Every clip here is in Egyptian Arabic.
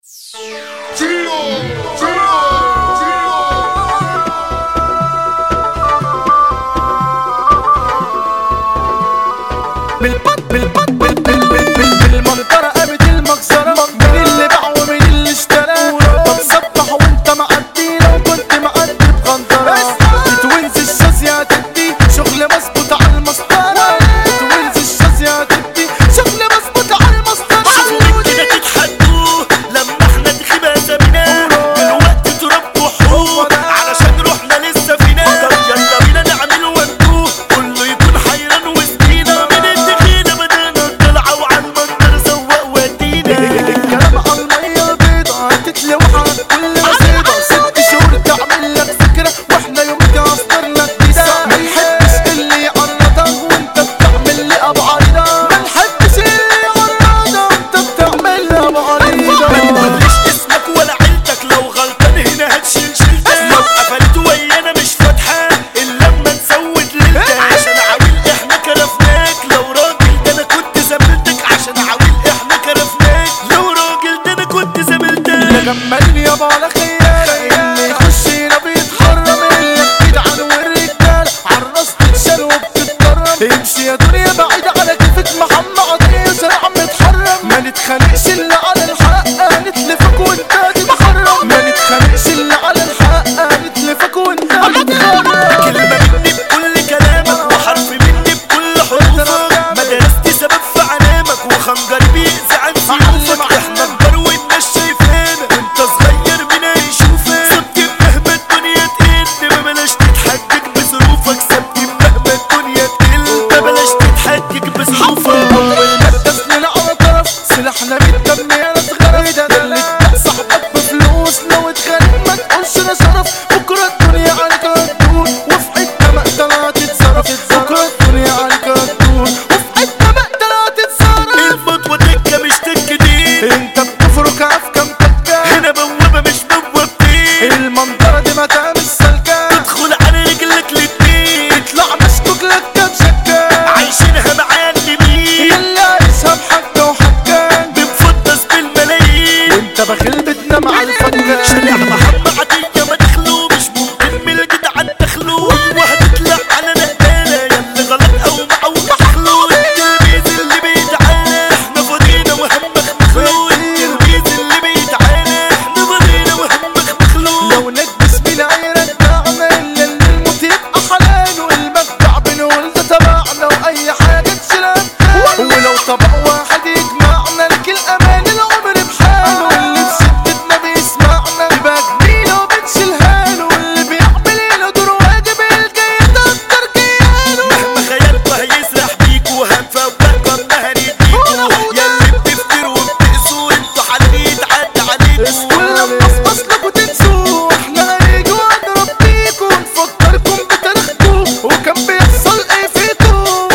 بالبط بالبط بال بال بال بال بالمنطرة قامت المجزرة مين اللي باع ومين اللي اشترى بتصبح وانت معدي لو كنت معدي بخنطرة بتوينز الشاذية تدي شغل مظبوط على المسطرة بتوينز الشاذية تدي شغل مظبوط على المسطرة كده تتحدوه لما احنا تخيبة سابيناه دلوقتي تربوا حقوق علشان روحنا لسه فينا طب يلا بينا نعمل وندوه كله يكون حيران وسطينا من الدخيلة بدأنا نطلع وعلى المنظر سواق ودينا الكلام على المية البيضة هتتلوح على كل قصيدة ست شهور تعمل لك فكرة واحنا يومك اصدرنا جديدة ما نحبش اللي يعرضك وانت بتعمل لي ابو عريضة ما نحبش اللي يعرضك وانت بتعمل لي ابو عريضة ما تقوليش اسمك ولا عيلتك لو غلطان هنا هتشيل شيلتك لو قفلت ويانا مش فاتحة الا لما نسود ليلتك عشان عويل احنا كرفناك لو راجل ده انا كنت زميلتك عشان عويل احنا كرفناك لو راجل ده انا كنت زميلتك جملني يابا على خيال اللي يخش هنا بيتحرم اللي بتدعن والرجال عالراس تتشال وبتتكرم امشي يا دنيا بعيد على كيفك محمد قضية شرع متحرم ما نتخانقش الا على الحق نتلفك وانت تتحرم ما نتخانقش الا على الحق نتلفك وانت تتحرم كلمة مني بكل كلامك وحرف مني بكل حروفك مدرستي سبب في علامك وخنجر بيأذي عن سيوفك احنا كبار والناس شايفانا وانت صغير مين هيشوفك سبت مهما الدنيا تقل ما بلاش تتحجج بظروفك سبت مهما الدنيا تقل ما بلاش تتحجج بظروفك اول ما تسلل على طرف سلاحنا بالدم يا ناس غريبة ده اللي ادى صاحبك بفلوس لو اتخانق ما تقولش انا شرف بكره الدنيا عليك هتدور وفي حته مقتلة هتتصرف بكره الدنيا عليك هتدور وفي حته مقتلة هتتصرف الموت تكة مش تكة دي انت بتفرك في كام تكه هنا بوابة مش بوابتين المنطقه دي ما تعمل سلكه ادخل على رجلك الاتنين اطلع مسكوك لك كام شكه عايشينها معلمين يلا عايشها بحكه وحكه بنفضص بالملايين وانت بخيل بتنام على الفجر شارع محمد عطية ما دخلو مش ممكن من الجدعان دخلو وهتطلع على نقالة يلا غلط او معوج دخلو التلميذ اللي بيتعالى احنا فاضينا وهمخ مخلو التلميذ اللي بيتعالى احنا فاضينا وهمخ مخلو لو نكبس بالعيرة بتاعنا إلا اللي الموت يبقى حلال والمدفع بنقول ده تبعنا وأي حاجة تشيلها ولو طبق واحد يجمعنا لك الأمان العمر بحاله واللي في شدتنا بيسمعنا يبقى جميلة وبتشيلها له واللي بيعمل له دور واجب الجاي تقدر كيانه مهما خيالنا هيسرح بيكو هنفوقكم اما هنديكو ياللي بتفتروا وبتقسوا انتوا حالين يتعدى عليكو كل ما اصبص لكم تنسوا احنا هنيجي ونضرب بيكم نفكركم بتاريخكم وكان بيحصل ايه فيكم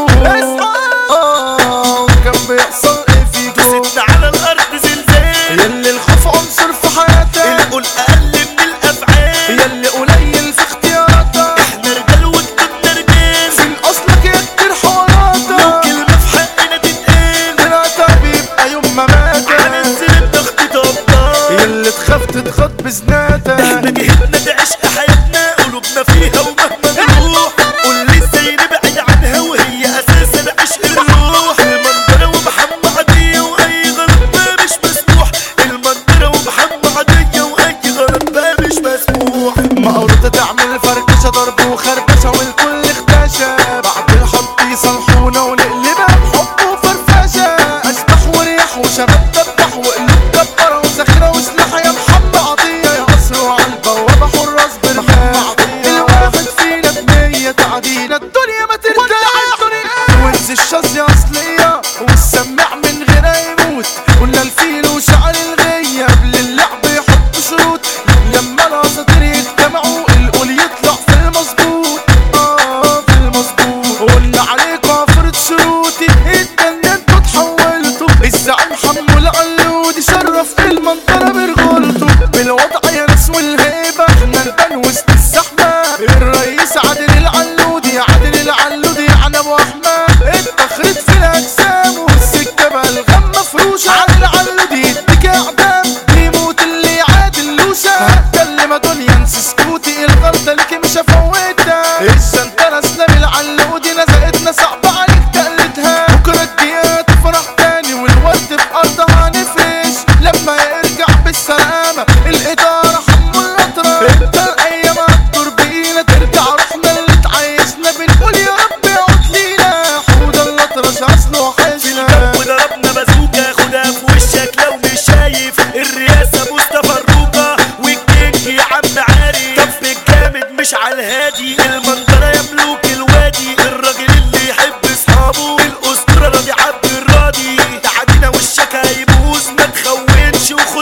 اه وكان بيحصل ايه فيكم ستنا على الارض زلزال يلي الخوف عنصر في حياتك القول اقل من الافعال يلي قليل في اختياراتك احنا رجال وكتبنا رجال فين اصلك يا كتير لو حواراتك كلمة في حقنا تتقال طلعتك بيبقى يوم ما ماتك هننزل الضغط طبطان يلي تخاف تتخط بذناتك احنا جهتنا دي عشق حياتنا قلوبنا فيها ومهما نروح قول لي ازاي نبعد عنها وهي اساسا عشق الروح المنظرة ومحمد عادية واي غلط بقى مش مسموح المنظرة ومحمد عادية واي غلط بقى مش مسموح مقروطة تعمل فركشة ضرب وخربشة والكل اختشى بعد الحط يصلحونا ونقلبها بحب وفرفشة أشبح وريح وشباب دبح وقلوب كبرة وزخرة وسلاح يا محمد عطية يا قصر وعلى البوابة حراس بالحال الواحد فينا بنية تعدينا الدنيا ما ترتاح وانز الشاذية أصلية والسماع من غيرها يموت قلنا الفيل وشعر الغية قبل اللعب يحط شروط لما الاساطير يجتمعوا القول يطلع في المظبوط اه في المظبوط قلنا عليكم عفرة شروطي اتجننتوا اتحولتوا الزعيم حمو العلود شرف المنطقة برجولته بالوضع يا ناس والهيبة احنا نبان وسط الزحمة الرئيس عادل العلودي عادل العلودي عن ابو احمد التخريط في الاجسام والسكة بقى الغم مفروشة على العلودي يديك اعدام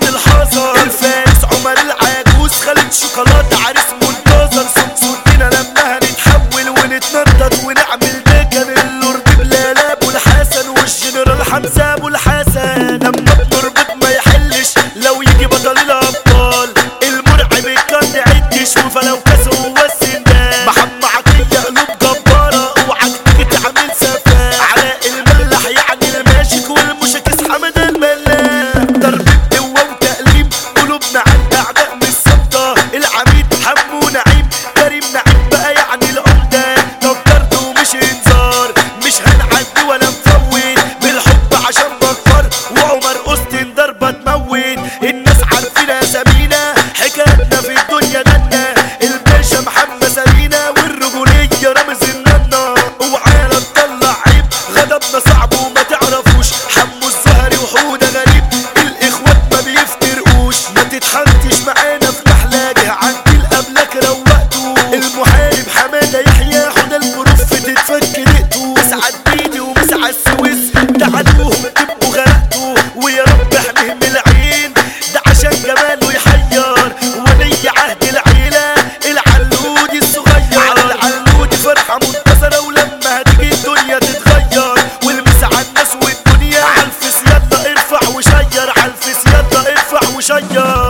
محمود الحصر الفارس عمر العجوز خالد شوكولاتة عريس منتظر صوت صوتنا لما هنتحول ونتنطط ونعمل ده كان اللورد بلال ابو الحسن والجنرال حمزة ابو الحسن لما بنربط ما يحلش لو يجي بطل الابطال المرعب الكان عدش وفلو كاس هو السندان محمد عطية قلوب جبارة اوعك تيجي تعمل سفاح علاء الملاح يعني الماجيك والمشاكس حمد الملاح ضرب قوة وتقليب قلوبنا على الاعداء مش ثابتة العميد حمو نعيم كريم نعيم بقى يعني العمدة طب طرد ومش انذار مش هنعدي ولا نفوت بالحب عشان بكر وعمر اوستن ضربة تموت الناس عارفين اسامينا حكايتنا في الدنيا دنا الباشا محمد سمينا والرجولية رمز الننا وعيالة تطلع عيب غضبنا صعب وما تعرفوش حمو الزهري وحودة غريب الاخوات ما بيفترقوش ما تتحنتش معانا في محلاجه عندي الاملاك روقته المحارب حماده يحيى حوده البروف تتفك دقته مسعد بيدي ومسعد السويس تعالوهم تبقوا غرقتوا ويا رب احميهم العين ده عشان جماله يحير ولي عهد العيله العلودي الصغير على العلودي فرحه منتصره ولما هتيجي الدنيا تتغير والمس على الناس والدنيا عالفس يلا ارفع وشير عالفس يلا ارفع وشير